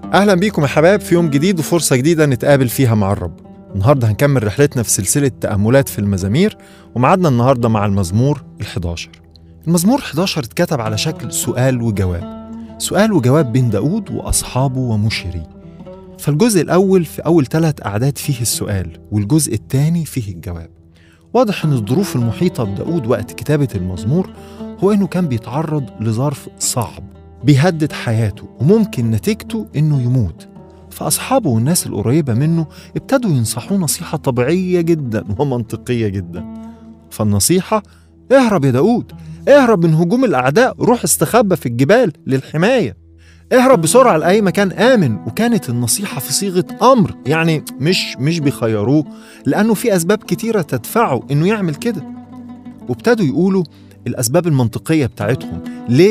أهلا بيكم يا حباب في يوم جديد وفرصة جديدة نتقابل فيها مع الرب النهاردة هنكمل رحلتنا في سلسلة تأملات في المزامير ومعادنا النهاردة مع المزمور ال11 المزمور 11 اتكتب على شكل سؤال وجواب سؤال وجواب بين داود وأصحابه ومشري فالجزء الأول في أول ثلاث أعداد فيه السؤال والجزء الثاني فيه الجواب واضح أن الظروف المحيطة بداود وقت كتابة المزمور هو أنه كان بيتعرض لظرف صعب بيهدد حياته وممكن نتيجته انه يموت فاصحابه والناس القريبه منه ابتدوا ينصحوه نصيحه طبيعيه جدا ومنطقيه جدا فالنصيحه اهرب يا داود اهرب من هجوم الاعداء روح استخبى في الجبال للحمايه اهرب بسرعه لاي مكان امن وكانت النصيحه في صيغه امر يعني مش مش بيخيروه لانه في اسباب كتيره تدفعه انه يعمل كده وابتدوا يقولوا الاسباب المنطقيه بتاعتهم ليه